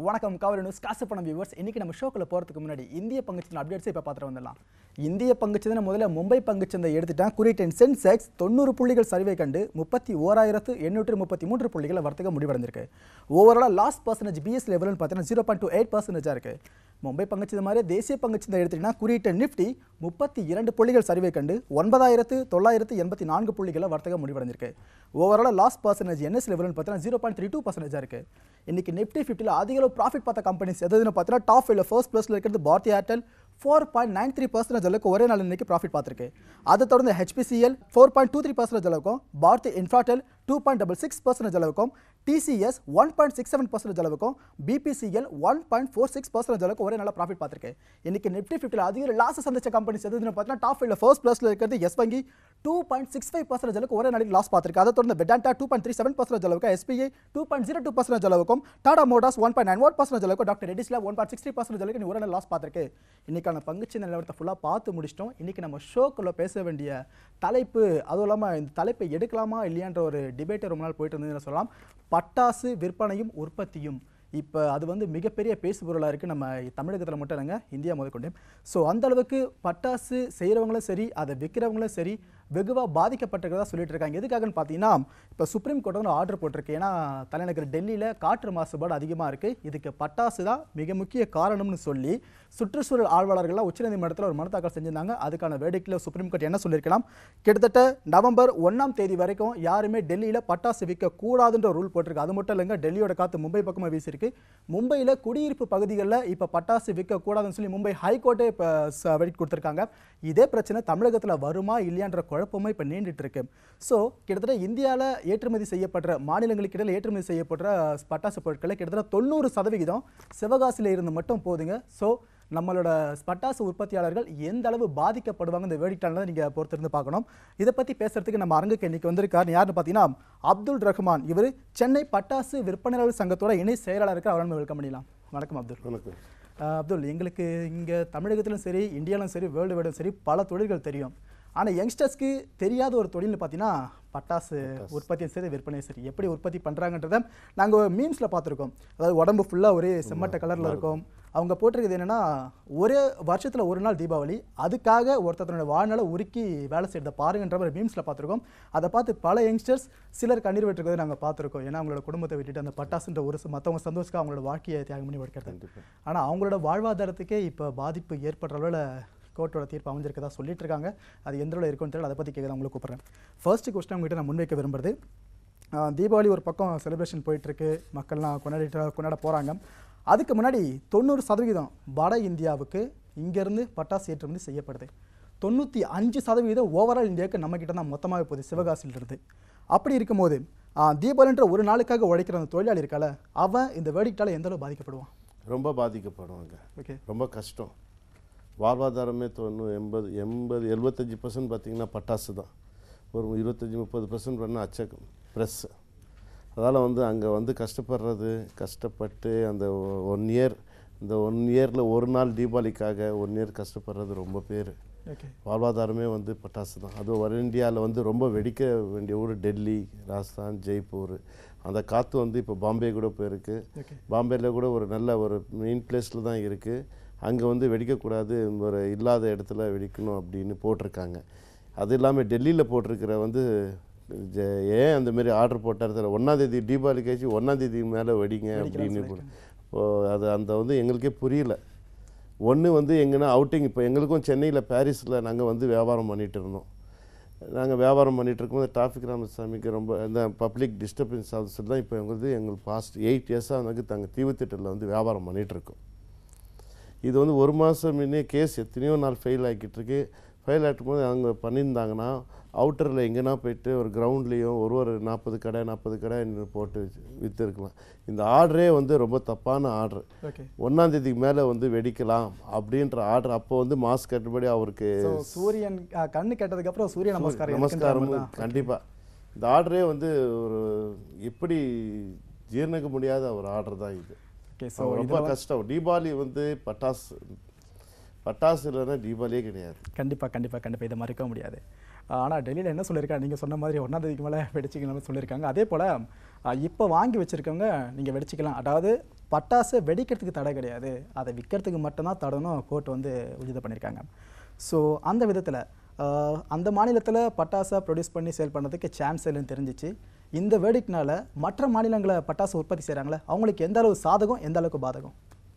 வணக்கம் cover news காசு பணம் வியூவர்ஸ் இன்னைக்கு நம்ம ஷோக்குள்ள போறதுக்கு முன்னாடி இந்திய பங்குச்சந்தை அப்டேட்ஸ் இப்போ பார்த்துட்டு வந்துடலாம் இந்திய பங்குச்சந்தை முதல்ல மும்பை பங்குச்சந்தை எடுத்துட்டேன் குறியீட்டின் சென்செக்ஸ் தொண்ணூறு புள்ளிகள் சரிவை கண்டு முப்பத்தி ஓராயிரத்து எண்ணூற்று முப்பத்தி மூன்று புள்ளிகள் வர்த்தகம் முடிவடைந்திருக்கு ஓவராலாக லாஸ்ட் பர்சன்டேஜ் பிஎஸ் லெவல்னு பார்த்தீங்கன்னா ஜீரோ பாயிண்ட் டூ எயிட் பர்சன்டேஜாக இருக்கு மும்பை பங்குச்சந்தை மாதிரி தேசிய பங்குச்சந்தை எடுத்துட்டீங்கன்னா குறியீட்டு நிஃப்டி முப்பத்தி இரண்டு புள்ளிகள் சரிவை கண்டு ஒன்பதாயிரத்து தொள்ளாயிரத்து எண்பத்தி நான்கு புள்ளிகளை வர்த்தகம் முடிவடைஞ்சிருக்கு ஓவராலாக லாஸ்ட் பர்சன்டேஜ் என்எஸ் லெவல்னு பார்த்தீங்கன்னா ஜீரோ பாயிண்ட் த்ரீ டூ பர்சன்டேஜாக இருக்கு இன்னைக்கு நிஃப்டி ஃபிஃப்டியில் அதிக அளவு ப்ராஃபிட் பார்த்த கம்பெனிஸ் எதுன்னு பார்த்தீங்கன்னா டாப் ஃபைவ்ல ஃபர்ஸ்ட் பிளேஸில் இருக்கிறது Bharti Airtel four point nine three percentage அளவுக்கு ஒரே நாள் இன்னைக்கு ப்ராஃபிட் பார்த்துருக்கு அதை தொடர்ந்து HPCL four point two three percentage அளவுக்கும் Bharti Infratel two point double six percentage அளவுக்கும் TCS one point six seven percentage அளவுக்கும் BPCL one point four six percentage அளவுக்கு ஒரே நாள் ப்ராஃபிட் பார்த்துருக்கு இன்னைக்கு நிஃப்டி ஃபிஃப்டியில் அதிக லாஸ் சந்திச்ச கம்பெனிஸ் எதுன்னு பார்த்தீங்கன்னா டாப் ஃபைவ்ல ஃபர்ஸ்ட் பிளேஸில் இருக்கிறது எஸ் வங்கி two point six five percentage அளவுக்கு ஒரே நாளைக்கு லாஸ் பார்த்துருக்கு அதை தொடர்ந்து Vedanta two point three seven percentage அளவுக்கு SBI two point zero two percentage அளவுக்கும் Tata Motors one point nine one percentage அளவுக்கு டாக்டர் ரெடிஸ்ல ஒன் பாயிண்ட் சிக்ஸ்டி பர்சன்டேஜ் அளவுக்கு ஒரே நாள் லாஸ் பார்த்துருக்கு இன்னைக்கான பங்குச்சந்தை நிலவரத்தை ஃபுல்லாக பார்த்து முடிச்சிட்டோம் இன்னைக்கு நம்ம ஷோக்குள்ள பேச வேண்டிய தலைப்பு அதுவும் இல்லாமல் இந்த தலைப்பை எடுக்கலாமா இல்லையான்ற ஒரு டிபேட்டை ரொம்ப நாள் போயிட்டு இருந்ததுன்னு சொல்லலாம் பட்டாசு விற்பனையும் உற்பத்தியும் இப்போ அது வந்து மிகப்பெரிய பேசுபொருளாக இருக்குது நம்ம தமிழகத்தில் மட்டும் இல்லைங்க இந்தியா முதற்கொண்டு ஸோ அந்த அளவுக்கு பட்டாசு செய்கிறவங்களும் சரி அதை விற்கிறவங்களும் சரி வெகுவாக பாதிக்கப்பட்டிருக்கிறதா சொல்லிட்டு இருக்காங்க எதுக்காகன்னு பார்த்தீங்கன்னா இப்போ சுப்ரீம் கோர்ட் வந்து ஆர்டர் போட்டிருக்கு ஏன்னா தலைநகர் டெல்லியில் காற்று மாசுபாடு அதிகமாக இருக்குது இதுக்கு பட்டாசு தான் மிக முக்கிய காரணம்னு சொல்லி சுற்றுச்சூழல் ஆர்வலர்கள்லாம் உச்சநீதிமன்றத்தில் ஒரு மனு தாக்கல் செஞ்சிருந்தாங்க அதுக்கான வேடிக்கையில் சுப்ரீம் கோர்ட் என்ன சொல்லியிருக்கலாம் கிட்டத்தட்ட நவம்பர் ஒன்றாம் தேதி வரைக்கும் யாருமே டெல்லியில் பட்டாசு விற்க கூடாதுன்ற ரூல் போட்டிருக்கு அது மட்டும் இல்லைங்க டெல்லியோட காற்று மும்பை பக்கமாக வீசியிருக்கு மும்பையில் குடியிருப்பு பகுதிகளில் இப்போ பட்டாசு விற்க கூடாதுன்னு சொல்லி மும்பை ஹைகோர்ட்டே இப்போ வெடி கொடுத்துருக்காங்க இதே பிரச்சனை தமிழகத்தில் வருமா இல்லையான்ற குழப்பமா இப்போ நீண்டுட்டு இருக்கு ஸோ கிட்டத்தட்ட இந்தியாவில் ஏற்றுமதி செய்யப்படுற மாநிலங்களுக்கு இடையில் ஏற்றுமதி செய்யப்படுற பட்டாசு பொருட்களை கிட்டத்தட்ட தொண்ணூறு சதவிகிதம் சிவகாசியில் இருந்து மட்டும் போதுங்க ஸோ நம்மளோட பட்டாசு உற்பத்தியாளர்கள் எந்த அளவு பாதிக்கப்படுவாங்க இந்த வேடிக்கையாளர் நீங்கள் பொறுத்திருந்து பார்க்கணும் இதை பற்றி பேசுறதுக்கு நம்ம அரங்குக்கு இன்னைக்கு வந்திருக்காரு யாருன்னு பார்த்தீங்கன்னா அப்துல் ரஹ்மான் இவர் சென்னை பட்டாசு விற்பனையாளர் சங்கத்தோட இணை செயலாளருக்கு அவரை நம்ம வெல்கம் பண்ணிடலாம் வணக்கம் அப்துல் வணக்கம் அஹ் அப்துல் எங்களுக்கு இங்கே தமிழகத்திலும் சரி இந்தியாவிலும் சரி வேர்ல்டு வைடும் சரி பல தொழில்கள் தெரியும் ஆனால் யங்ஸ்டர்ஸ்க்கு தெரியாத ஒரு தொழில்னு பார்த்தீங்கன்னா பட்டாசு உற்பத்தியும் சரி விற்பனையும் சரி எப்படி உற்பத்தி பண்ணுறாங்கன்றத நாங்கள் மீம்ஸில் பார்த்துருக்கோம் அதாவது உடம்பு ஃபுல்லாக ஒரே செம்மட்ட கலரில் இருக்கும் அவங்க போட்டிருக்கிறது என்னென்னா ஒரே வருஷத்தில் ஒரு நாள் தீபாவளி அதுக்காக ஒருத்தரோட வாழ்நாளை உருக்கி வேலை செய்யறதை பாருங்கன்ற மாதிரி மீம்ஸில் பார்த்துருக்கோம் அதை பார்த்து பல யங்ஸ்டர்ஸ் சிலர் கண்ணீர் விட்டுருக்கிறத நாங்கள் பார்த்துருக்கோம் ஏன்னா அவங்களோட குடும்பத்தை விட்டுட்டு அந்த பட்டாசுன்ற ஒரு மற்றவங்க சந்தோஷத்துக்கு அவங்களோட வாழ்க்கையை தியாகம் பண்ணி உடைக்கிறது கண்டிப்பா ஆனால் அவங்களோட வாழ்வாதாரத்துக்கே இப்போ பாதிப்பு ஏற்படுற அளவில் கோர்ட்டோட தீர்ப்பு அமைஞ்சிருக்கதா சொல்லிட்டு இருக்காங்க அது எந்த அளவில் இருக்குன்னு தெரியல அதை பற்றி கேட்க உங்களுக்கு கூப்பிட்றேன் ஃபர்ஸ்ட் கொஸ்டின் உங்ககிட்ட நான் முன்வைக்க விரும்புறது ஆஹ் தீபாவளி ஒரு பக்கம் செலிப்ரேஷன் போயிட்டுருக்கு மக்கள்லாம் கொண்டாடிட்டு கொண்டாட போகிறாங்க அதுக்கு முன்னாடி தொண்ணூறு சதவீதம் வட இந்தியாவுக்கு இங்கேருந்து பட்டாசு ஏற்றுமதி செய்யப்படுது தொண்ணூற்றி அஞ்சு சதவீதம் ஓவரால் இந்தியாவுக்கு நம்ம கிட்ட தான் மொத்தமாகவே போகுது சிவகாசியிலிருந்து அப்படி இருக்கும்போது ஆஹ் தீபாவளின்ற ஒரு நாளுக்காக உழைக்கிற அந்த தொழிலாளி இருக்கால அவன் இந்த வேடிக்கையால் எந்த அளவு பாதிக்கப்படுவான் ரொம்ப பாதிக்கப்படுவாங்க ஓகே ரொம்ப கஷ்டம் வாழ்வாதாரமே தொண்ணூறு எண்பது எண்பது எழுபத்தஞ்சி பர்சன்ட் பார்த்தீங்கன்னா பட்டாசு தான் ஒரு இருபத்தஞ்சி முப்பது பர்சன்ட் பண்ணால் அச்சகம் ப்ரெஸ்ஸு அதால் வந்து அங்கே வந்து கஷ்டப்படுறது கஷ்டப்பட்டு அந்த ஒன் இயர் இந்த ஒன் இயரில் ஒரு நாள் தீபாவளிக்காக ஒன் இயர் கஷ்டப்படுறது ரொம்ப பேர் ஓகே வாழ்வாதாரமே வந்து பட்டாசு தான் அதுவும் வட இந்தியாவில் வந்து ரொம்ப வெடிக்க வேண்டிய ஊர் டெல்லி ராஜஸ்தான் ஜெய்ப்பூர் அந்த காற்று வந்து இப்போ பாம்பே கூட போயிருக்கு ஓகே பாம்பேல கூட ஒரு நல்ல ஒரு மெயின் பிளேஸில் தான் இருக்குது அங்கே வந்து வெடிக்கக்கூடாது ஒரு இல்லாத இடத்துல வெடிக்கணும் அப்படின்னு போட்டிருக்காங்க அது இல்லாமல் டெல்லியில் போட்டிருக்கிற வந்து ஜ- ஏன் அந்த மாதிரி ஆர்டர் போட்டார் தெரியல ஒன்றாந்தேதி தீபாவளி கழிச்சு ஒன்றாந்தேதி மேலே வெடிங்க அப்படின்னு போடு- இப்போ அது அந்த வந்து எங்களுக்கே புரியல ஒன்று வந்து எங்கன்னா அவுட்டிங் இப்போ எங்களுக்கும் சென்னையில் பாரிஸில் நாங்கள் வந்து வியாபாரம் பண்ணிகிட்டு இருந்தோம் நாங்கள் வியாபாரம் பண்ணிட்டு இருக்கும்போது டிராஃபிக் ராமசாமிக்கு ரொம்ப இந்த பப்ளிக் டிஸ்டர்பன்ஸ் ஆகுது தான் இப்போ எங்களுக்கு எங்களுக்கு பாஸ்ட் எயிட் இயர்ஸாக வந்து நாங்கள் தீவுத்திட்டத்தில் வந்து வியாபாரம் பண்ணிட்டு இருக்கோம் இது வந்து ஒரு மாதம் முன்னே கேஸ் எத்தனையோ நாள் ஃபெயில் ஆகிக்கிட்டு இருக்கு ஃபெயில் ஆகிட்டு போது அவங்க பண்ணியிருந்தாங்கன்னா அவுட்டரில் எங்கேனா போயிட்டு ஒரு கிரவுண்ட்லேயும் ஒரு ஒரு நாற்பது கடை நாற்பது கடை போட்டு விற்றுருக்கலாம் இந்த ஆர்டரே வந்து ரொம்ப தப்பான ஆர்டர் ஓகே ஒன்றாந்தேதிக்கு மேலே வந்து வெடிக்கலாம் அப்படின்ற ஆர்டர் அப்போ வந்து மாஸ்க் கட்டுப்படி அவருக்கு ஸோ சூரியன் அஹ், கண்ணு கேட்டதுக்கு அப்புறம் சூரிய நமஸ்காரம் நமஸ்காரம் இருக்குன்ற மாதிரி தான். கண்டிப்பாக இந்த ஆர்டரே வந்து ஒரு எப்படி ஜீர்ணிக்க முடியாத ஒரு ஆர்டர் தான் இது ஓகே ஸோ ரொம்ப கஷ்டம் தீபாவளி வந்து பட்டாசு பட்டாசு இல்லைன்னா தீபாவளியே கிடையாது கண்டிப்பாக கண்டிப்பாக கண்டிப்பாக இதை மறுக்க முடியாது ஆனால் டெல்லியில் என்ன சொல்லியிருக்காங்க நீங்கள் சொன்ன மாதிரி ஒன்றாம் தேதிக்கு மேலே வெடிச்சிக்கலாம்னு சொல்லியிருக்காங்க அதே போல் இப்போ வாங்கி வச்சுருக்கவங்க நீங்கள் வெடிச்சிக்கலாம் அதாவது பட்டாசை வெடிக்கிறதுக்கு தடை கிடையாது அதை விற்கிறதுக்கு மட்டும்தான் தடனும் கோர்ட் வந்து உறுதி பண்ணியிருக்காங்க ஸோ அந்த விதத்தில் அந்த மாநிலத்தில் பட்டாசை ப்ரொடியூஸ் பண்ணி சேல் பண்ணுறதுக்கு சான்ஸ் இல்லைன்னு தெரிஞ்சிச்சு இந்த வேடிக்னால மற்ற மாநிலங்களை பட்டாசு உற்பத்தி செய்கிறாங்களே அவங்களுக்கு எந்த அளவு சாதகம் எந்த அளவுக்கு பாதகம்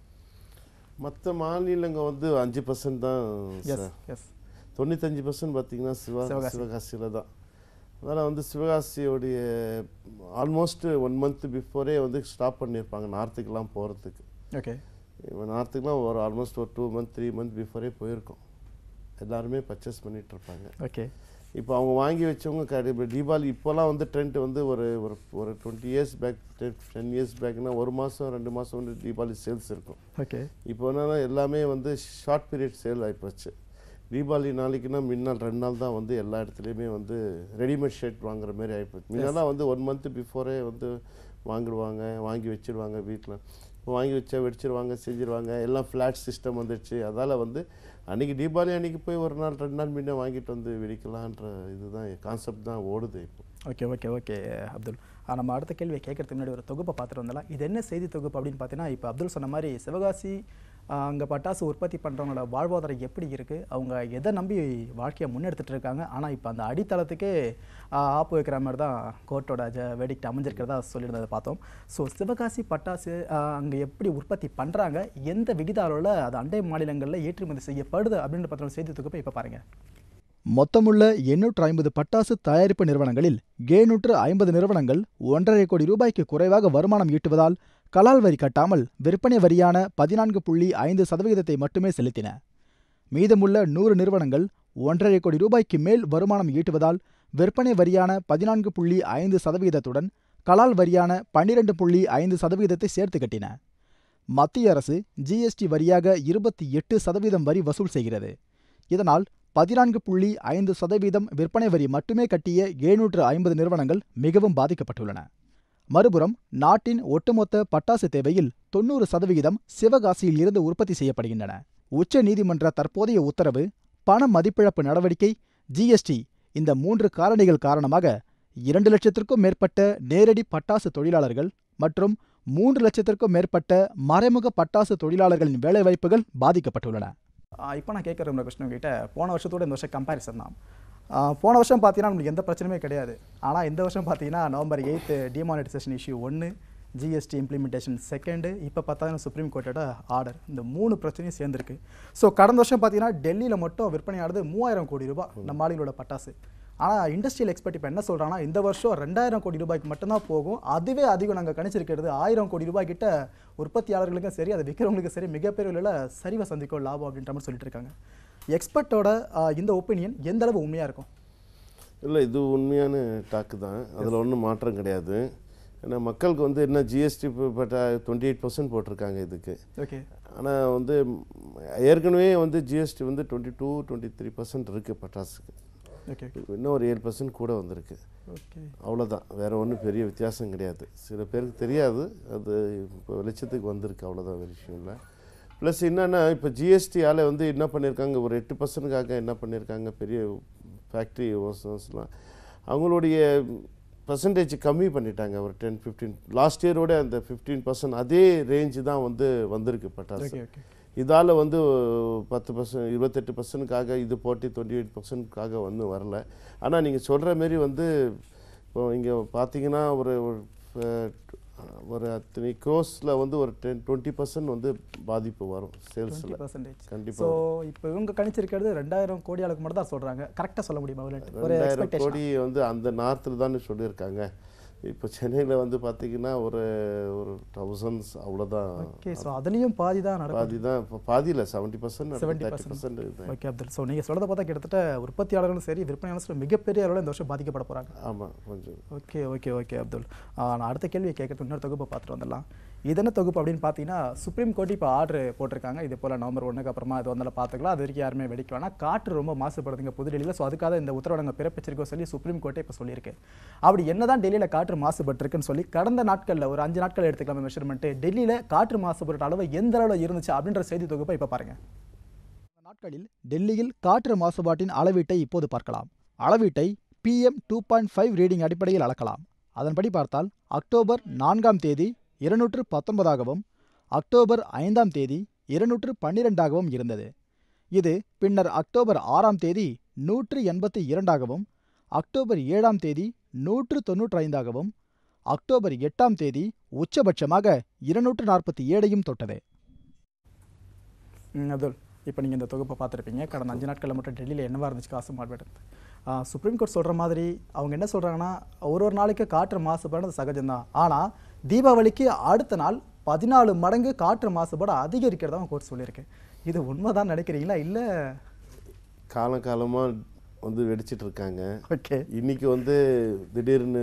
மற்ற மாநிலங்க வந்து அஞ்சு பர்சன்ட் தான் எஸ் சார் எஸ் தொண்ணூத்தஞ்சு பர்சன்ட் பார்த்தீங்கன்னா சிவா சிவகாசி. சிவகாசியில் தான் அதனால் வந்து சிவகாசியோடைய ஆல்மோஸ்ட் ஒன் மந்த் பிஃபோரே வந்து ஸ்டாப் பண்ணியிருப்பாங்க நார்த்துக்கெலாம் போகிறதுக்கு ஓகே இப்போ நார்த்துக்குலாம் ஒரு ஆல்மோஸ்ட் ஒரு two month three month before போயிருக்கோம் எல்லாருமே பர்ச்சேஸ் பண்ணிட்டு இருப்பாங்க ஓகே இப்போ அவங்க வாங்கி வச்சவங்க கடை இப்போ தீபாவளி இப்போலாம் வந்து ட்ரெண்ட் வந்து ஒரு ஒரு ஒரு twenty years back ten years பேக்னா ஒரு மாதம் ரெண்டு மாதம் வந்து தீபாவளி சேல்ஸ் இருக்கும் ஓகே இப்போ என்னன்னா எல்லாமே வந்து ஷார்ட் பீரியட் சேல் ஆகிப்போச்சு தீபாவளி நாளைக்குன்னா முன்னாள் ரெண்டு நாள் தான் வந்து எல்லா இடத்துலையுமே வந்து ரெடிமேட் ஷர்ட் வாங்குற மாதிரி ஆகிப்போச்சு முன்னெல்லாம் வந்து ஒன் மந்த் பிஃபோரே வந்து வாங்கிடுவாங்க வாங்கி வச்சிருவாங்க வீட்டில் இப்போ வாங்கி வச்சா வெடிச்சிருவாங்க செஞ்சிருவாங்க எல்லாம் ஃப்ளாட் சிஸ்டம் வந்துடுச்சு அதால் வந்து அன்றைக்கி தீபாவளி அன்றைக்கி போய் ஒரு நாள் ரெண்டு நாள் முன்னே வாங்கிட்டு வந்து வெடிக்கலான்ற இதுதான் கான்செப்ட் தான் ஓடுது இப்போ ஓகே ஓகே ஓகே அப்துல் ஆ, நம்ம அடுத்த கேள்வியை கேட்கறதுக்கு முன்னாடி ஒரு தொகுப்பை பார்த்துட்டு வந்தலாம் இது என்ன செய்தி தொகுப்பு அப்படின்னு பார்த்தீங்கன்னா இப்போ அப்துல் சொன்ன மாதிரி சிவகாசி அங்கே பட்டாசு உற்பத்தி பண்ணுறவங்களோட வாழ்வாதாரம் எப்படி இருக்குது அவங்க எதை நம்பி வாழ்க்கையை முன்னெடுத்துட்டு இருக்காங்க ஆனால் இப்போ அந்த அடித்தளத்துக்கே ஆ, ஆப்பு வைக்கிற மாதிரி தான் கோர்ட்டோட ஜ வெடிக்ட் அமைஞ்சிருக்கிறதா சொல்லியிருந்ததை பார்த்தோம் ஸோ சிவகாசி பட்டாசு அங்கே எப்படி உற்பத்தி பண்ணுறாங்க எந்த விகித அளவில் அது அண்டை மாநிலங்களில் ஏற்றுமதி செய்யப்படுது அப்படின்னு பார்த்தோம் செய்தி தொகுப்பை இப்போ பாருங்கள் மொத்தமுள்ள எண்ணூற்று ஐம்பது பட்டாசு தயாரிப்பு நிறுவனங்களில் ஏழ்நூற்று ஐம்பது நிறுவனங்கள் ஒன்றரை கோடி ரூபாய்க்கு குறைவாக வருமானம் ஈட்டுவதால் கலால் வரி கட்டாமல் விற்பனை வரியான பதினான்கு புள்ளி ஐந்து சதவிகிதத்தை மட்டுமே செலுத்தின மீதமுள்ள நூறு நிறுவனங்கள் ஒன்றரை கோடி ரூபாய்க்கு மேல் வருமானம் ஈட்டுவதால் விற்பனை வரியான பதினான்கு புள்ளி ஐந்து சதவிகிதத்துடன் கலால் வரியான பன்னிரண்டு புள்ளி ஐந்து சதவிகிதத்தை சேர்த்து கட்டின மத்திய அரசு ஜிஎஸ்டி வரியாக இருபத்தி எட்டு சதவீதம் வரி வசூல் செய்கிறது இதனால் பதினான்கு புள்ளி ஐந்து சதவீதம் விற்பனை வரி மட்டுமே கட்டிய எழுநூற்று ஐம்பது நிறுவனங்கள் மிகவும் பாதிக்கப்பட்டுள்ளன மறுபுறம் நாட்டின் ஒட்டுமொத்த பட்டாசு தேவையில் தொண்ணூறு சதவிகிதம் சிவகாசியில் இருந்து உற்பத்தி செய்யப்படுகின்றன உச்ச நீதிமன்ற தற்போதைய உத்தரவு பண மதிப்பிழப்பு நடவடிக்கை ஜிஎஸ்டி இந்த மூன்று காரணிகள் காரணமாக இரண்டு லட்சத்திற்கும் மேற்பட்ட நேரடி பட்டாசு தொழிலாளர்கள் மற்றும் மூன்று லட்சத்திற்கும் மேற்பட்ட மறைமுக பட்டாசு தொழிலாளர்களின் வேலைவாய்ப்புகள் பாதிக்கப்பட்டுள்ளன இப்போ நான் கேட்குற கிருஷ்ணன் கிட்ட போன வருஷத்தோட இந்த வருஷம் கம்பேரிசன் தான் ஆ, போன வருஷம் பார்த்தீங்கன்னா நம்மளுக்கு எந்த பிரச்சனையுமே கிடையாது ஆனால் இந்த வருஷம் பார்த்தீங்கன்னா நவம்பர் எயித்து டிமானிட்டைசேஷன் இஷ்யூ ஒன்று ஜிஎஸ்டி இம்ப்ளிமெண்டேஷன் செகண்டு இப்போ பார்த்தீங்கன்னா சுப்ரீம் கோர்ட்டோட ஆர்டர் இந்த மூணு பிரச்சனையும் சேர்ந்துருக்கு ஸோ கடந்த வருஷம் பார்த்தீங்கன்னா டெல்லியில் மட்டும் விற்பனையானது மூவாயிரம் கோடி ரூபாய் நம்ம ஆளுங்களோட பட்டாசு ஆனால் இண்டஸ்ட்ரியல் எக்ஸ்பர்ட் இப்போ என்ன சொல்கிறாங்கன்னா இந்த வருஷம் ரெண்டாயிரம் கோடி ரூபாய்க்கு மட்டும்தான் போகும் அதுவே அதிகம் நாங்கள் கணிச்சிருக்கிறது ஆயிரம் கோடி ரூபாய் கிட்ட உற்பத்தியாளர்களுக்கும் சரி அதை விற்கிறவங்களுக்கும் சரி மிகப்பெரிய அளவில் சரிவை சந்திக்கும் லாபம் அப்படின்ற மாதிரி சொல்லிட்டு இருக்காங்க எக்ஸ்பர்ட்டோட இந்த ஒப்பீனியன் எந்த அளவு உண்மையாக இருக்கும் இல்லை இது உண்மையான டாக்கு தான் அதில் ஒன்றும் மாற்றம் கிடையாது ஏன்னா மக்களுக்கு வந்து என்ன ஜிஎஸ்டி பட்ட டுவெண்ட்டி எயிட் பர்சன்ட் போட்டிருக்காங்க இதுக்கு ஓகே ஆனால் வந்து ம், ஏற்கனவே வந்து ஜிஎஸ்டி வந்து twenty two twenty three percent இருக்குது பட்டாசுக்கு ஓகே இன்னும் ஒரு ஏழு பர்சன்ட் கூட வந்திருக்கு ஓகே அவ்வளோதான் வேறு ஒன்றும் பெரிய வித்தியாசம் கிடையாது சில பேருக்கு தெரியாது அது இப்போ வெளிச்சத்துக்கு வந்திருக்கு அவ்வளோதான் வேறு விஷயம் இல்லை ப்ளஸ் என்னென்னா இப்போ ஜிஎஸ்டியால் வந்து என்ன பண்ணியிருக்காங்க ஒரு எட்டு பர்சன்ட்டுக்காக என்ன பண்ணியிருக்காங்க பெரிய ஃபேக்ட்ரி ஓசன்ஸ்லாம் அவங்களுடைய பர்சன்டேஜ் கம்மி பண்ணிட்டாங்க ஒரு டென் ஃபிஃப்டீன் லாஸ்ட் இயரோட அந்த ஃபிஃப்டீன் பர்சன்ட் அதே ரேஞ்சு தான் வந்து வந்திருக்கு பட்டாசு ஓகே ஓகே இதால் வந்து பத்து பர்சன்ட் இருபத்தெட்டு பர்சன்ட்காக இது போட்டி டுவெண்ட்டி எயிட் பர்சன்ட்காக ஒன்றும் வரல ஆனால் நீங்கள் சொல்கிற மாரி வந்து இப்போ இங்கே பார்த்தீங்கன்னா ஒரு ஒரு, அஹ், ஒரு அத்தனை க்ரோஸில் வந்து ஒரு டென் டுவெண்ட்டி பர்சன்ட் வந்து பாதிப்பு வரும் சேல்ஸில் பர்சன்டேஜ் கண்டிப்பா ஸோ இப்போ இவங்க கணிச்சிருக்கிறது ரெண்டாயிரம் கோடி அளவுக்கு மட்டும் தான் சொல்கிறாங்க கரெக்டாக சொல்ல முடியுமா ஒரு ஒரு ரெண்டாயிரம் எக்ஸ்பெக்டேஷன் கோடி வந்து அந்த நார்த்தில் தானே சொல்லியிருக்காங்க இப்போ சென்னையில் வந்து பார்த்தீங்கன்னா ஒரு ஒரு தௌசண்ட்ஸ் அவ்வளோதான் ஓகே ஸோ அதுலேயும் பாதி தான் நடக்கும் பாதி தான் இப்போ பாதி இல்லை seventy percent 70% thirty percent okay Abdul so நீங்கள் சொல்கிறத பார்த்தா கிட்டத்தட்ட உற்பத்தியாளர்களும் சரி விற்பனையாளர்களும் மிகப்பெரிய அளவில் இந்த வருஷம் பாதிக்கப்பட போகிறாங்க ஆமாம் கொஞ்சம் ஓகே ஓகே ஓகே அப்துல் ஆ, நான் அடுத்த கேள்வியை கேட்கறதுக்கு இன்னொரு தொகுப்பை பார்த்துட்டு வந்துடலாம் இது என்ன தொகுப்பு அப்படின்னு பார்த்தீங்கன்னா சுப்ரீம் கோர்ட் இப்போ ஆர்டர் போட்டிருக்காங்க இது போல் நவம்பர் ஒன்றுக்கு அப்புறமா இது வந்தாலும் பார்த்துக்கலாம் அது வரைக்கும் யாருமே வெடிக்க வேணாம் காற்று ரொம்ப மாசுபடுதுங்க புதுடெல்லியில் ஸோ அதுக்காக இந்த உத்தரவை நாங்கள் பிறப்பிச்சிருக்கோம் சொல்லி சுப்ரீம் கோர்ட்டே இப்போ சொல்லியிருக்கு அப்படி என்னதான் டெல்லியில் காற்று மாசுபட்டிருக்குன்னு சொல்லி கடந்த நாட்களில் ஒரு அஞ்சு நாட்கள் எடுத்துக்கலாம் மெஷர்மெண்ட்டு டெல்லியில் காற்று மாசுபட்ட அளவு எந்த அளவில் இருந்துச்சு அப்படின்ற செய்தி தொகுப்பை இப்போ பாருங்க நாட்களில் டெல்லியில் காற்று மாசுபாட்டின் அளவீட்டை இப்போது பார்க்கலாம் அளவீட்டை PM two point five reading அடிப்படையில் அளக்கலாம் அதன்படி பார்த்தால் அக்டோபர் நான்காம் தேதி இருநூற்று பத்தொன்பதாகவும் அக்டோபர் ஐந்தாம் தேதி இருநூற்று பன்னிரெண்டாகவும் இருந்தது இது பின்னர் அக்டோபர் ஆறாம் தேதி நூற்று எண்பத்தி இரண்டாகவும் அக்டோபர் ஏழாம் தேதி நூற்று தொன்னூற்றி ஐந்தாகவும் அக்டோபர் எட்டாம் தேதி உச்சபட்சமாக இருநூற்று நாற்பத்தி ஏழையும் தொட்டது அதுல் இப்போ நீங்கள் இந்த தொகுப்பை பார்த்துருப்பீங்க கடந்த அஞ்சு நாட்களில் மட்டும் டெல்லியில் என்னவா இருந்துச்சு காசு மாறுபடுது சுப்ரீம் கோர்ட் சொல்கிற மாதிரி அவங்க என்ன சொல்கிறாங்கன்னா ஒரு ஒரு நாளைக்கு காற்று மாசுபாடு சகஜம்தான் ஆனால் தீபாவளிக்கு அடுத்த நாள் பதினாலு மடங்கு காற்று மாசுபாடு அதிகரிக்கிறதா கோர்ட் சொல்லியிருக்கு இது உண்மைதான் நினைக்கிறீங்களா இல்லை காலம் காலமாக வந்து வெடிச்சிட்டு இருக்காங்க ஓகே இன்னைக்கு வந்து திடீர்னு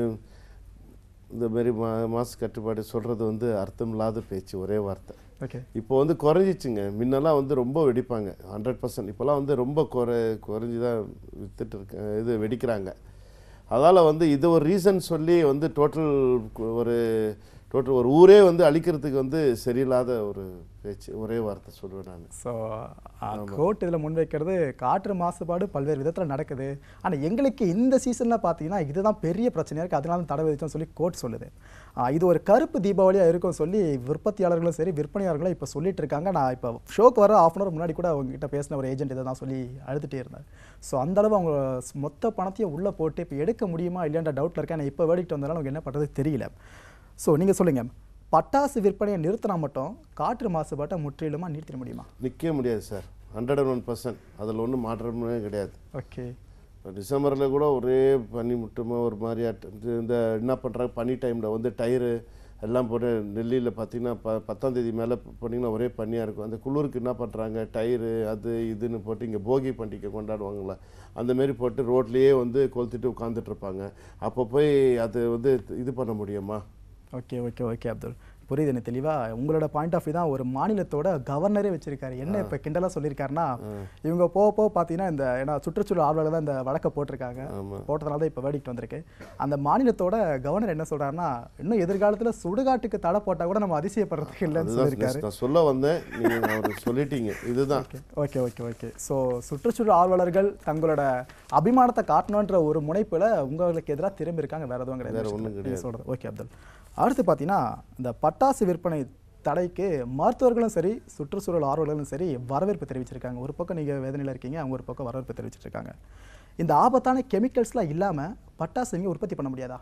இந்த மாதிரி மா மாசு கட்டுப்பாடு சொல்கிறது வந்து அர்த்தம் இல்லாத பேச்சு ஒரே வார்த்தை ஓகே இப்போ வந்து குறைஞ்சிச்சுங்க முன்னெல்லாம் வந்து ரொம்ப வெடிப்பாங்க ஹண்ட்ரட் பர்சன்ட் இப்போலாம் வந்து ரொம்ப குறை குறைஞ்சி தான் வித்துட்டு இருக்க இது வெடிக்கிறாங்க அதால் வந்து இது ஒரு ரீசன் சொல்லி வந்து டோட்டல் ஒரு டோட்டல் ஒரு ஊரே வந்து அழிக்கிறதுக்கு வந்து சரியில்லாத ஒரு பேச்சு ஒரே வார்த்தை சொல்லுவேன் நான் ஸோ கோர்ட் இதில் முன்வைக்கிறது காற்று மாசுபாடு பல்வேறு விதத்தில் நடக்குது ஆனால் எங்களுக்கு இந்த சீசனில் பார்த்தீங்கன்னா இதுதான் பெரிய பிரச்சனையாக இருக்குது அதனால தடை விதிச்சோம்னு சொல்லி கோர்ட் சொல்லுது ஆ, இது ஒரு கருப்பு தீபாவளியாக இருக்கும் சொல்லி விற்பத்தியாளர்களும் சரி விற்பனையாளர்களும் இப்போ சொல்லிட்டு இருக்காங்க நான் இப்போ ஷோக்கு வர ஆஃப் அன் முன்னாடி கூட அவங்ககிட்ட பேசின ஒரு ஏஜென்ட் இதை தான் சொல்லி அழுதுகிட்டே இருந்தார் ஸோ அந்தளவு அவங்க ஸ்- மொத்த பணத்தையும் உள்ளே போட்டு இப்போ எடுக்க முடியுமா இல்லையான்ற டவுட்டில் இருக்கேன் ஆனால் இப்போ வேடிக்கிட்டு வந்தாலும் அவங்க என்ன பண்ணுறது தெரியல ஸோ நீங்கள் சொல்லுங்கள் பட்டாசு விற்பனையை நிறுத்தினா மட்டும் காற்று மாசுபாட்டை முற்றிலுமா நிறுத்திட முடியுமா நிற்க முடியாது sir hundred and one percent அதில் ஒன்றும் மாற்றமே கிடையாது ஓகே இப்போ டிசம்பரில் கூட ஒரே பனி முட்டமாக ஒரு மாதிரியா இது இந்த என்ன பண்ணுறாங்க பனி டைமில் வந்து டயரு எல்லாம் போட்டு டெல்லியில் பார்த்தீங்கன்னா ப பத்தாம் தேதி மேலே போனீங்கன்னா ஒரே பனியாக இருக்கும் அந்த குளிருக்கு என்ன பண்ணுறாங்க டயரு அது இதுன்னு போட்டு இங்கே போகி பண்டிகை கொண்டாடுவாங்களே அந்த மாரி போட்டு ரோட்லேயே வந்து கொளுத்திட்டு உட்காந்துட்டு இருப்பாங்க அப்போ போய் அது வந்து இது பண்ண முடியுமா ஓகே ஓகே ஓகே அப்துல் புரியுது எனக்கு தெளிவாக உங்களோட பாயிண்ட் ஆஃப் வியூ தான் ஒரு மாநிலத்தோட கவர்னரே வச்சிருக்காரு என்ன இப்போ கிண்டலாக சொல்லியிருக்காருன்னா இவங்க போக போக பார்த்தீங்கன்னா இந்த ஏன்னா சுற்றுச்சூழல் ஆர்வலர் தான் இந்த வழக்கை போட்டிருக்காங்க ஆமாம் போட்டதுனால தான் இப்போ வேடிக்கிட்டு வந்திருக்கு அந்த மாநிலத்தோட கவர்னர் என்ன சொல்றாருன்னா இன்னும் எதிர்காலத்தில் சுடுகாட்டுக்கு தடை போட்டால் கூட நம்ம அதிசயப்படுறதுக்கு இல்லைன்னு அதுதான் சொல்லியிருக்காரு நான் சொல்ல வந்தேன் நீங்கள் அவர் சொல்லிட்டீங்க இதுதான் ஓகே ஓகே ஓகே ஸோ சுற்றுச்சூழல் ஆர்வலர்கள் தங்களோட அபிமானத்தை காட்டணுன்ற ஒரு முனைப்பில் உங்களுக்கு எதிராக திரும்பி இருக்காங்க வேற எதுவும் கிடையாது வேற ஒண்ணும் நீங்க சொல்றது ஓகே அப்துல் அடுத்து பார்த்தீங்கன்னா இந்த பட்டாசு விற்பனை தடைக்கு மருத்துவர்களும் சரி சுற்றுச்சூழல் ஆர்வலர்களும் சரி வரவேற்பு தெரிவிச்சிருக்காங்க ஒரு பக்கம் நீங்கள் வேதனையில் இருக்கீங்க அவங்க ஒரு பக்கம் வரவேற்பு தெரிவிச்சிட்டு இருக்காங்க இந்த ஆபத்தான கெமிக்கல்ஸ்லாம் இல்லாமல் பட்டாசு இங்கே உற்பத்தி பண்ண முடியாதா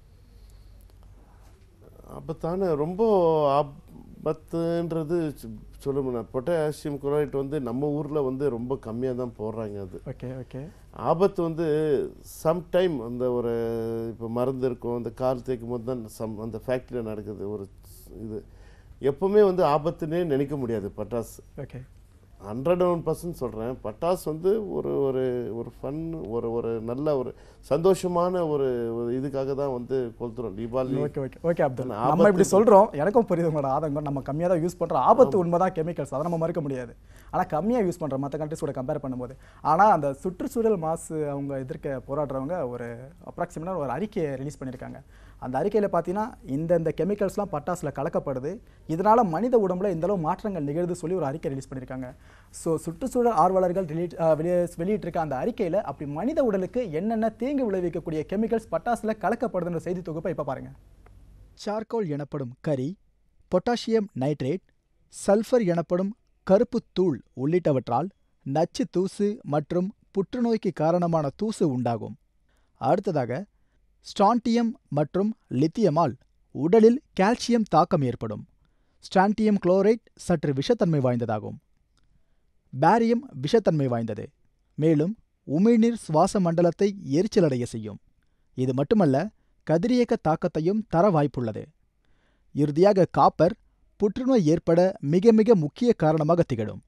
ஆபத்தான ரொம்ப ஆபத்துன்றது சொ- சொல்ல முடியாது பொட்டாசியம் குளோரைட் வந்து நம்ம ஊரில் வந்து ரொம்ப கம்மியாக தான் போடுறாங்க அது ஓகே ஓகே ஆபத்து வந்து சம்டைம் அந்த ஒரு இப்போ மருந்து இருக்கும் அந்த கால் தேய்க்கும் போது தான் சம் அந்த ஃபேக்ட்ரியில் நடக்குது ஒரு இது எப்பவுமே வந்து ஆபத்துன்னே நினைக்க முடியாது பட்டாசு ஓகே ஹண்ட்ரட் ஒன் பர்சன்ட் சொல்கிறேன் பட்டாசு வந்து ஒரு ஒரு ஒரு ஃபன் ஒரு ஒரு நல்ல ஒரு சந்தோஷமான ஒரு ஒரு இதுக்காக தான் வந்து கொளுத்துறோம் Deepavali okay okay okay Abdul ஆனா நம்ம இப்படி சொல்றோம் எனக்கும் புரியுது உங்களோட ஆதங்கம் நம்ம கம்மியாக தான் யூஸ் பண்றோம் ஆபத்து உண்மைதான் கெமிக்கல்ஸ் அதை நம்ம மறுக்க முடியாது ஆனா கம்மியாக யூஸ் பண்றோம் மற்ற கண்ட்ரிஸோட கம்பேர் பண்ணும்போது ஆனா அந்த சுற்றுச்சூழல் மாசு அவங்க எதிர்க்க போராடுறவங்க ஒரு அப்ராக்சிமேட்டாக ஒரு அறிக்கையை ரிலீஸ் பண்ணியிருக்காங்க அந்த அறிக்கையில் பார்த்தீங்கன்னா இந்தந்த கெமிக்கல்ஸ்லாம் பட்டாசில் கலக்கப்படுது இதனால மனித உடம்புல இந்த அளவு மாற்றங்கள் நிகழுது சொல்லி ஒரு அறிக்கை ரிலீஸ் பண்ணியிருக்காங்க ஸோ சுற்றுச்சூழல் ஆர்வலர்கள் ரிலீட் வெளியே வெளியிட்டிருக்க அந்த அறிக்கையில் அப்படி மனித உடலுக்கு என்னென்ன தீங்கு விளைவிக்கக்கூடிய கெமிக்கல்ஸ் பட்டாசில் கலக்கப்படுதுன்ற செய்தி தொகுப்பை இப்போ பாருங்க சார்கோல் எனப்படும் கரி பொட்டாசியம் நைட்ரேட் சல்ஃபர் எனப்படும் கருப்பு தூள் உள்ளிட்டவற்றால் நச்சு தூசு மற்றும் புற்றுநோய்க்கு காரணமான தூசு உண்டாகும் அடுத்ததாக ஸ்டான்டியம் மற்றும் லித்தியமால் உடலில் கால்சியம் தாக்கம் ஏற்படும் ஸ்டான்டியம் குளோரைட் சற்று விஷத்தன்மை வாய்ந்ததாகும் பேரியம் விஷத்தன்மை வாய்ந்தது மேலும் உமிழ்நீர் சுவாச மண்டலத்தை எரிச்சலடைய செய்யும் இது மட்டுமல்ல கதிரியக்க தாக்கத்தையும் தர வாய்ப்புள்ளது இறுதியாக காப்பர் புற்றுநோய் ஏற்பட மிக மிக முக்கிய காரணமாக திகழும்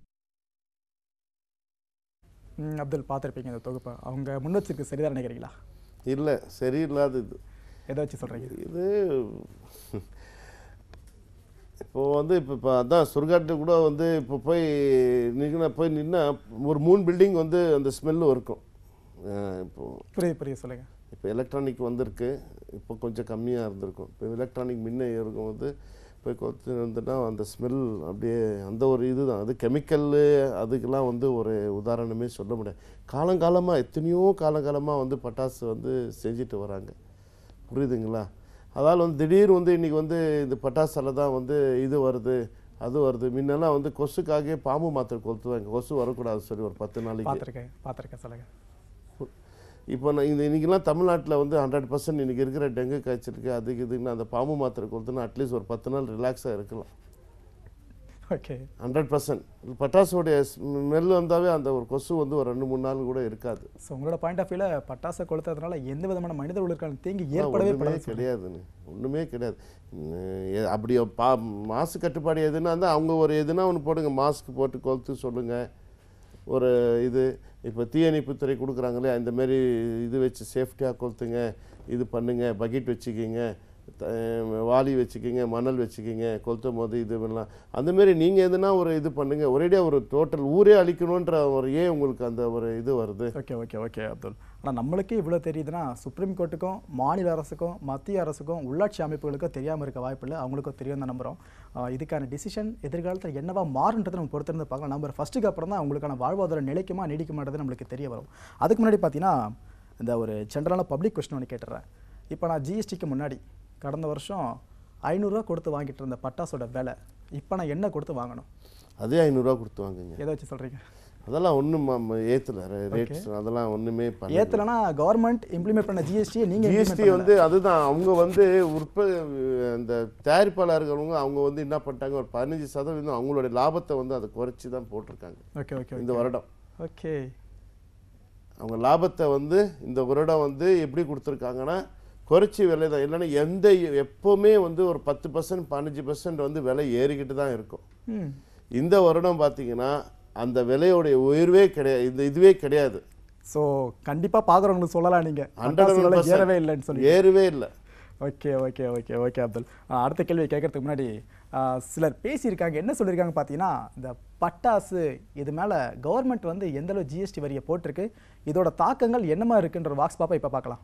அப்துல் பார்த்துருப்பீங்க இந்த தொகுப்பை அவங்க முன் வச்சிருக்கு சரிதான் நினைக்கிறீங்களா இல்லை சரியில்லாத இது எதை வச்சு சொல்கிறீங்க இது இப்போ வந்து இப்போ இப்போ அதான் சுடுகாட்டு கூட வந்து இப்போ போய் நின்று போய் நின்னா ஒரு மூணு பில்டிங் வந்து அந்த ஸ்மெல்லு இருக்கும் அஹ் இப்போ புரியுது புரியுது சொல்லுங்க இப்போ எலக்ட்ரானிக் வந்திருக்கு இப்போ கொஞ்சம் கம்மியாக இருந்திருக்கும் இப்போ எலக்ட்ரானிக் முன்ன இருக்கும் வந்து போய் கொத்து வந்துட்டா அந்த ஸ்மெல் அப்படியே அந்த ஒரு இதுதான் அது கெமிக்கல்லு அதுக்கெல்லாம் வந்து ஒரு உதாரணமே சொல்ல முடியாது காலங்காலமாக எத்தனையோ காலங்காலமாக வந்து பட்டாசு வந்து செஞ்சுட்டு வராங்க புரியுதுங்களா அதால் வந்து திடீர் வந்து இன்றைக்கி வந்து இந்த பட்டாசால தான் வந்து இது வருது அது வருது முன்னெல்லாம் வந்து கொசுக்காகவே பாம்பு மாத்திரை கொளுத்துவாங்க கொசு வரக்கூடாது சொல்லி ஒரு பத்து நாளைக்கு பார்த்துருக்கேன் பார்த்துருக்கேன் சொல்லுங்க இப்போ நான் இந்த இன்றைக்கெல்லாம் தமிழ்நாட்டில் வந்து ஹண்ட்ரட் பர்சன்ட் இன்றைக்கி இருக்கிற டெங்கு காய்ச்சலுக்கு அதுக்கு இதுன்னு அந்த பாம்பு மாத்திரை கொடுத்தோன்னா அட்லீஸ்ட் ஒரு பத்து நாள் ரிலாக்ஸாக இருக்கலாம் ஓகே ஹண்ட்ரட் பர்சன்ட் பட்டாசுடைய ஸ்மெல் வந்தாவே அந்த ஒரு கொசு வந்து ஒரு ரெண்டு மூணு நாள் கூட இருக்காது ஸோ உங்களோட பாயிண்ட் ஆஃப் வியூவில் பட்டாசை கொளுத்துறதுனால எந்த விதமான மனித உயிர்களுக்கான தீங்கு அதான் ஏற்படவே ஒண்ணுமே படாது கிடையாதுன்னு ஒன்றுமே கிடையாது உம், எ- அப்படி பா மாசு கட்டுப்பாடு எதுனா இருந்தால் அவங்க ஒரு எதுனா ஒன்று போடுங்க மாஸ்க் போட்டு கொளுத்து சொல்லுங்கள் ஒரு இது இப்போ தீயணைப்புத்துறை கொடுக்குறாங்களே இந்த மாதிரி இது வச்சு சேஃப்டியாக கொளுத்துங்க இது பண்ணுங்க பக்கெட் வச்சுக்கிங்க த- வாளி வச்சுக்கிங்க மணல் வச்சுக்கிங்க கொளுத்தும் போது இது பண்ணலாம் அந்த மாதிரி நீங்கள் எதுனா ஒரு இது பண்ணுங்க ஒரேடியாக ஒரு டோட்டல் ஊரே அழிக்கணுன்ற ஒரு ஏன் உங்களுக்கு அந்த ஒரு இது வருது ஓகே ஓகே ஓகே அப்துல் ஆனால் நம்மளுக்கே இவ்வளோ தெரியுதுன்னா சுப்ரீம் கோர்ட்டுக்கும் மாநில அரசுக்கும் மத்திய அரசுக்கும் உள்ளாட்சி அமைப்புகளுக்கும் தெரியாமல் இருக்க வாய்ப்பில்லை அவங்களுக்கும் தெரியும் தான் நம்புகிறோம் ஆஹ் இதுக்கான டிசிஷன் எதிர்காலத்தில் என்னவா மாறுன்றதை நம்ம பொறுத்திருந்து பார்க்கலாம் நம்பர் ஃபஸ்ட்டுக்கு அப்புறம் தான் அவங்களுக்கான வாழ்வாதாரம் நிலைக்குமா நீடிக்குமான்றது நம்மளுக்கு தெரிய வரும் அதுக்கு முன்னாடி பார்த்தீங்கன்னா இந்த ஒரு ஜென்ரலான பப்ளிக் கொஸ்டின் ஒன்று கேட்டுறேன் இப்போ நான் ஜிஎஸ்டிக்கு முன்னாடி கடந்த வருஷம் ஐநூறுரூவா கொடுத்து வாங்கிட்டு இருந்த பட்டாசோட விலை இப்போ நான் என்ன கொடுத்து வாங்கணும் அதே ஐநூறுரூவா கொடுத்து வாங்குங்க எதை வச்சு சொல்கிறீங்க அதெல்லாம் ஒன்றும் ஏற்றல ரேட்ஸ் அதெல்லாம் ஒன்றுமே பண்ணல ஏத்தலைன்னா கவர்மெண்ட் இம்ப்ளிமெண்ட் பண்ண ஜிஎஸ்டியை நீங்கள் ஜிஎஸ்டி வந்து அதுதான் அவங்க வந்து உற்ப அந்த தயாரிப்பாளர்களவங்க அவங்க வந்து என்ன பண்ணிட்டாங்க ஒரு பதினஞ்சு சதவீதம் அவங்களுடைய லாபத்தை வந்து அதை குறைச்சி தான் போட்டிருக்காங்க ஓகே ஓகே இந்த வருடம் ஓகே அவங்க லாபத்தை வந்து இந்த வருடம் வந்து எப்படி கொடுத்துருக்காங்கன்னா குறைச்சி விலை தான் இல்லைன்னா எந்த எப்போவுமே வந்து ஒரு பத்து பர்சன்ட் பதினஞ்சு பர்சன்ட் வந்து விலை ஏறிக்கிட்டு தான் இருக்கும் ம் இந்த வருடம் பார்த்தீங்கன்னா அந்த விலையோடைய உயர்வே கிடையாது இந்த இதுவே கிடையாது ஸோ கண்டிப்பாக பார்க்குறவங்களுக்கு சொல்லலாம் நீங்கள் ஹண்ட்ரட் பட்டாசு விலை ஏறவே இல்லைன்னு சொல்லி ஏறவே இல்லை okay okay okay okay Abdul ஆ, அடுத்த கேள்வி கேட்கறதுக்கு முன்னாடி ஆ, சிலர் பேசியிருக்காங்க என்ன சொல்லியிருக்காங்க பார்த்தீங்கன்னா இந்த பட்டாசு இது மேலே கவர்மெண்ட் வந்து எந்த அளவு ஜிஎஸ்டி வரியை போட்டிருக்கு இதோட தாக்கங்கள் என்னமா இருக்குன்ற வாக்ஸ் பாப்பா இப்போ பார்க்கலாம்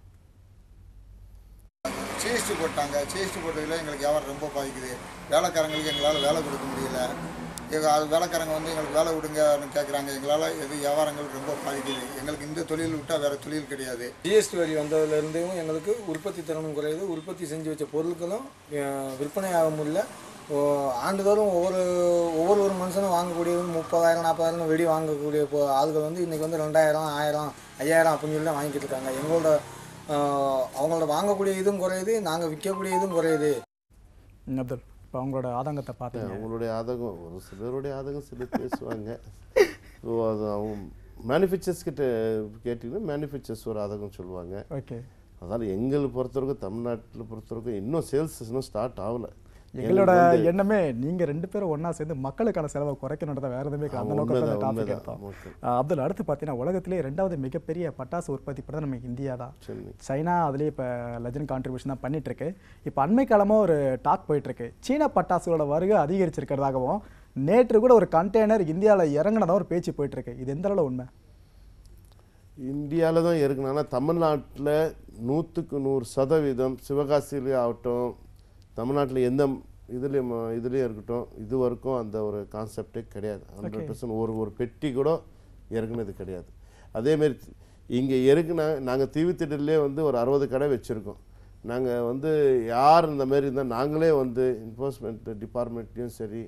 ஜிஎஸ்டி போட்டாங்க ஜிஎஸ்டி போட்டதில் எங்களுக்கு வியாபாரம் ரொம்ப பாதிக்குது வேலைக்காரங்களுக்கு எங்களால் வேலை கொடுக்க முடியல எங்கள் அது வேலைக்காரங்க வந்து எங்களுக்கு வேலை விடுங்கன்னு கேட்குறாங்க எங்களால் எது வியாபாரங்கள் ரொம்ப பாதிக்குது எங்களுக்கு இந்த தொழில் விட்டால் வேறு தொழில் கிடையாது ஜிஎஸ்டி வரி வந்ததுலேருந்தும் எங்களுக்கு உற்பத்தி திறனும் குறையுது உற்பத்தி செஞ்சு வச்ச பொருட்களும் அஹ், விற்பனை ஆக முடியல ஓ, ஆண்டுதோறும் ஒவ்வொரு ஒவ்வொரு ஒரு மனுஷனும் வாங்கக்கூடியது வந்து முப்பதாயிரம் நாற்பதாயிரம் வெடி வாங்கக்கூடிய இப்போ ஆளுகள் வந்து இன்றைக்கி வந்து ரெண்டாயிரம் ஆயிரம் ஐயாயிரம் அப்படின்னு சொல்லி தான் வாங்கிட்டு இருக்காங்க எங்களோட அஹ், அவங்களோட வாங்கக்கூடிய இதுவும் குறையுது நாங்கள் விற்கக்கூடிய இதுவும் குறையுது ம், அப்துல் இப்போ அவங்களோட ஆதங்கத்தை பார்த்தீங்க அவங்களுடைய ஆதகம் ஒரு சிலருடைய ஆதகம் சிலர் பேசுவாங்க ஸோ அது அவங்க மேனுஃபேக்சர்ஸ் கிட்ட கேட்டிங்கன்னா மேனுஃபேக்சர்ஸ் ஒரு ஆதகம் சொல்லுவாங்க ஓகே அதனால் எங்களை பொறுத்தவரைக்கும் தமிழ்நாட்டில் பொறுத்தவரைக்கும் இன்னும் சேல்ஸ் இன்னும் ஸ்டார்ட் ஆகல எங்களோட எண்ணமே நீங்க ரெண்டு பேரும் ஒண்ணா சேர்ந்து மக்களுக்கான செலவை குறைக்கணுன்றத வேற எதுவுமே இல்லை. அந்த ஆமா, நோக்கத்தில் உண்மைதான், டாபிக் உண்மைதான். எடுத்தோம் ஓகே. ஆ, அப்துல் அடுத்து பார்த்தீங்கன்னா உலகத்திலே ரெண்டாவது மிகப்பெரிய பட்டாசு உற்பத்தி படம் நம்ம இந்தியா தான் சென்னை சைனா அதுலேயே இப்போ லெஜண்ட் கான்ட்ரிபியூஷன் தான் பண்ணிட்டு இருக்கு இப்போ அண்மை காலமாக ஒரு டாக் போயிட்டு இருக்கு சீன பட்டாசுகளோட வருகை அதிகரிச்சிருக்கிறதாகவும் நேற்று கூட ஒரு கண்டெய்னர் இந்தியாவில் இறங்கினதா ஒரு பேச்சு போயிட்டு இருக்கு இது எந்த அளவு உண்மை இந்தியாவில் தான் இருக்குன்னு ஆனால் தமிழ்நாட்டில் நூற்றுக்கு நூறு சதவீதம் சிவகாசியிலே ஆகட்டும் தமிழ்நாட்டில் எந்த இதுலேயும் இதுலேயும் இருக்கட்டும் இது வரைக்கும் அந்த ஒரு கான்செப்டே கிடையாது ஹண்ட்ரட் பர்சன்ட் ஒரு ஒரு பெட்டி கூட இறக்குனது கிடையாது அதேமாரி இங்கே இறக்குனா நாங்கள் தீவுத்திடலே வந்து ஒரு அறுபது கடை வச்சுருக்கோம் நாங்கள் வந்து யார் இந்த மாதிரி இருந்தால் நாங்களே வந்து என்ஃபோர்ஸ்மெண்ட் டிபார்ட்மெண்ட்லேயும் சரி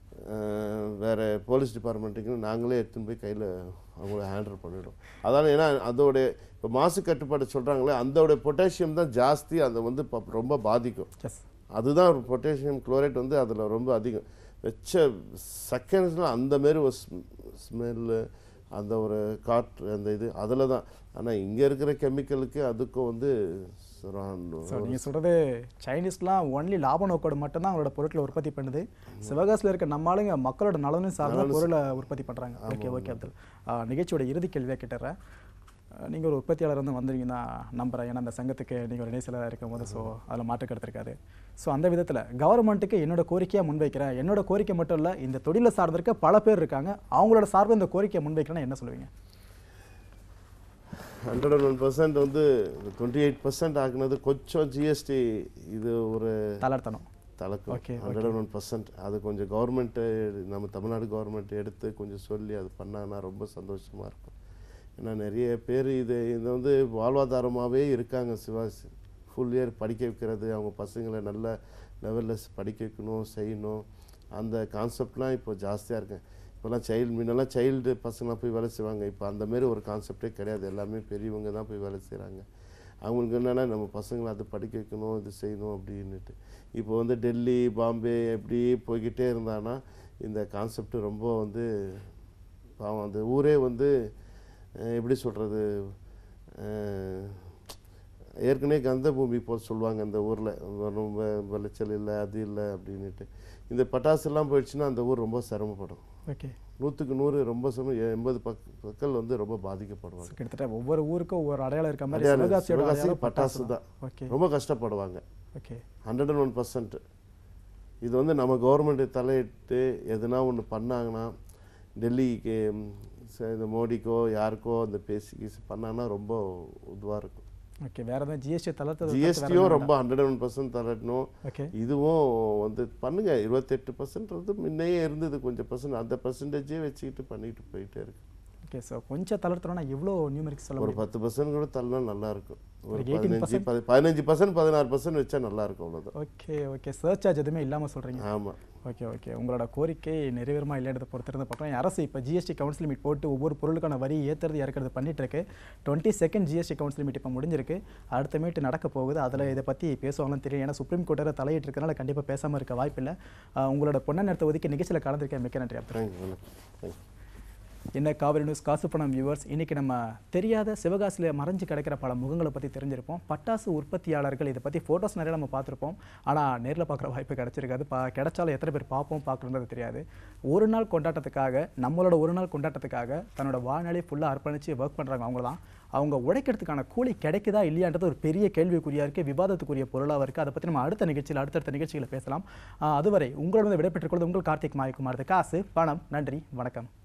அஹ், வேற போலீஸ் டிபார்ட்மெண்ட்டுக்கும் நாங்களே எடுத்துன்னு போய் கையில் அவங்கள ஹேண்டில் பண்ணிவிடும் அதால ஏன்னா அதோடைய இப்போ மாசு கட்டுப்பாடு சொல்கிறாங்களே அதோடைய பொட்டாசியம் தான் ஜாஸ்தி அதை வந்து ப- ரொம்ப பாதிக்கும் எஸ் அதுதான் பொட்டாசியம் குளோரைட் வந்து அதில் ரொம்ப அதிகம் வச்ச செகண்ட்ஸில் அந்த மாரி ஒரு ஸ்மெல்லு அந்த ஒரு காற்று அந்த இது அதில் தான் ஆனால் இங்கே இருக்கிற கெமிக்கலுக்கு அதுக்கும் வந்து surround ஸோ நீங்கள் சொல்கிறது சைனீஸ்லாம் ஒன்லி லாப நோக்கோடு மட்டும்தான் அவங்களோட பொருட்களை உற்பத்தி பண்ணுது சிவகாசியில் இருக்க நம்ம ஆளுங்க மக்களோட நலனும் சார்ந்த பொருளை உற்பத்தி பண்ணுறாங்க ஓகே ஓகே அப்துல் ஆ, நிகழ்ச்சியோட இறுதி கேள்வியாக கேட்டுறேன் நீங்கள் ஒரு உற்பத்தியாளர் வந்து வந்துருங்க தான் நம்புகிறேன் ஏன்னா அந்த சங்கத்துக்கு நீங்கள் ஒரு இணைச்சலாக இருக்கும் போது ஸோ அதில் மாற்று கருத்து இருக்காது ஸோ அந்த விதத்தில் கவர்மெண்ட்டுக்கு என்னோட கோரிக்கையாக முன்வைக்கிறேன் என்னோட கோரிக்கை மட்டும் இல்லை இந்த தொழிலை சார்ந்திருக்க பல பேர் இருக்காங்க அவங்களோட சார்பு இந்த கோரிக்கையை முன்வைக்கிறேன்னா என்ன சொல்லுவீங்க ஹண்ட்ரட் அண்ட் ஒன் பர்சன்ட் வந்து டுவெண்ட்டி எயிட் பர்சன்ட் ஆக்குனது கொஞ்சம் ஜிஎஸ்டி இது ஒரு தளர்த்தணும் தலக்கும் Okay, hundred and one percent அது கொஞ்சம் கவர்மெண்ட்டு நம்ம தமிழ்நாடு கவர்மெண்ட் எடுத்து கொஞ்சம் சொல்லி அது பண்ணாங்கன்னா ரொம்ப சந்தோஷமாக இருக்கும் ஏன்னா நிறைய பேர் இது இது வந்து வாழ்வாதாரமாகவே இருக்காங்க சிவாசி ஃபுல் இயர் படிக்க வைக்கிறது அவங்க பசங்களை நல்ல லெவலில் படிக்க வைக்கணும் செய்யணும் அந்த கான்செப்ட்லாம் இப்போ ஜாஸ்தியாக இருக்கு இப்போல்லாம் சைல்டு முன்னெல்லாம் சைல்டு பசங்களாம் போய் வேலை செய்வாங்க இப்போ அந்த மாதிரி ஒரு கான்செப்டே கிடையாது எல்லாமே பெரியவங்க தான் போய் வேலை செய்கிறாங்க அவங்களுக்கு என்னென்னா நம்ம பசங்களை அது படிக்க வைக்கணும் இது செய்யணும் அப்படின்னுட்டு இப்போ வந்து டெல்லி பாம்பே எப்படி போய்கிட்டே இருந்தான்னா இந்த கான்செப்ட் ரொம்ப வந்து பாவம் அந்த ஊரே வந்து அஹ், எப்படி சொல்கிறது ஏற்கனவே கந்த பூமி போல் சொல்லுவாங்க அந்த ஊரில் ரொம்ப விளைச்சல் இல்லை அது இல்லை அப்படின்னுட்டு இந்த பட்டாசுலாம் போயிடுச்சுன்னா அந்த ஊர் ரொம்ப சிரமப்படும் ஓகே நூற்றுக்கு நூறு ரொம்ப சிரமம் எண்பது பக் மக்கள் வந்து ரொம்ப பாதிக்கப்படுவாங்க கிட்டத்தட்ட ஒவ்வொரு ஊருக்கும் ஒவ்வொரு அடையாளம் இருக்க மாதிரி அடையாளம் சிவகாசியோட சிவகாசி அடையாளம் பட்டாசு தான் ஓகே ரொம்ப கஷ்டப்படுவாங்க okay hundred and one percent இது வந்து நம்ம கவர்மெண்ட் தலையிட்டு எதுனா ஒன்று பண்ணாங்கன்னா டெல்லிக்கு ம், ச- இந்த மோடிக்கோ யாருக்கோ அந்த பேசி கீசி பண்ணாங்கன்னா ரொம்ப இதுவாக இருக்கும் ஓகே வேற எதாவது ஜிஎஸ்டி தளர்த்தது ஜிஎஸ்டியும் ரொம்ப ஹண்ட்ரட் ஒன் பர்சன்ட் தரணும் ஓகே இதுவும் வந்து பண்ணுங்க இருபத்தெட்டு பர்சன்ட் முன்னையே இருந்தது கொஞ்சம் பர்சன்ட் அந்த பர்சன்டேஜே வச்சுக்கிட்டு பண்ணிட்டு போயிட்டே இருக்கு ஓகே ஸோ கொஞ்சம் தளர்த்தணும்னா எவ்வளோ நியூமரிக்ஸ் சொல்ல ஒரு முடியும் பத்து பர்சன்ட் கூட தள்ளனா நல்லா இருக்கும் ஒரு ஒரு 18% பதினஞ்சு பதி- பதினஞ்சு பர்சன்ட் பதினாறு பர்சன்ட் வச்சா நல்லா இருக்கும் அவ்வளோதான் ஓகே ஓகே சர்ச் சார்ஜ் எதுவுமே இல்லாமல் சொல்கிறீங்க ஆமாம் ஓகே ஓகே உங்களோட கோரிக்கை நிறைவேறுமா இல்லைன்றதை பொறுத்திருந்து பார்க்கலாம் அரசு இப்போ ஜிஎஸ்டி கவுன்சில் லிமிட் போட்டு ஒவ்வொரு பொருளுக்கான வரி ஏற்றுறது இறக்கிறது பண்ணிட்டு இருக்கு twenty second GST council limit இப்போ முடிஞ்சிருக்கு அடுத்த மீட்டு நடக்க போகுது அதில் இதை பற்றி பேசுவாங்கன்னு தெரியும் ஏன்னா சுப்ரீம் கோர்ட்டில் தலையிட்டு இருக்கனால கண்டிப்பாக பேசாமல் இருக்க வாய்ப்பில்லை ஆஹ் உங்களோட பொண்ணை நேரத்தை ஒதுக்கி நிகழ்ச்சியில் கலந்துருக்கேன் மிக்க நன்றி அப்துல் தேங்க்யூ வணக்கம் தேங்க்யூ என்ன காவிரி நியூஸ் காசு பணம் வியூவர்ஸ் இன்னைக்கு நம்ம தெரியாத சிவகாசியில் மறைஞ்சு கிடக்கிற பல முகங்களை பற்றி தெரிஞ்சிருப்போம் பட்டாசு உற்பத்தியாளர்கள் இதை பற்றி ஃபோட்டோஸ் நிறைய நம்ம பார்த்துருப்போம் ஆனால் நேரில் பார்க்குற வாய்ப்பு கிடைச்சிருக்காது பா கிடைச்சாலும் எத்தனை பேர் பார்ப்போம் பார்க்கணுன்றது தெரியாது ஒரு நாள் கொண்டாட்டத்துக்காக நம்மளோட ஒரு நாள் கொண்டாட்டத்துக்காக தன்னோட வாழ்நாளை ஃபுல்லாக அர்ப்பணித்து ஒர்க் பண்ணுறாங்க அவங்க தான் அவங்க உழைக்கிறதுக்கான கூலி கிடைக்குதா இல்லையான்றது ஒரு பெரிய கேள்விக்குறியாக இருக்குது விவாதத்துக்குரிய பொருளாக இருக்குது அதை பற்றி நம்ம அடுத்த நிகழ்ச்சியில் அடுத்தடுத்த நிகழ்ச்சிகளை பேசலாம் ஆஹ் அதுவரை உங்களோட விடைபெற்றுக் கொள்வது உங்கள் கார்த்திக் மாயக்குமார் காசு பணம் நன்றி வணக்கம்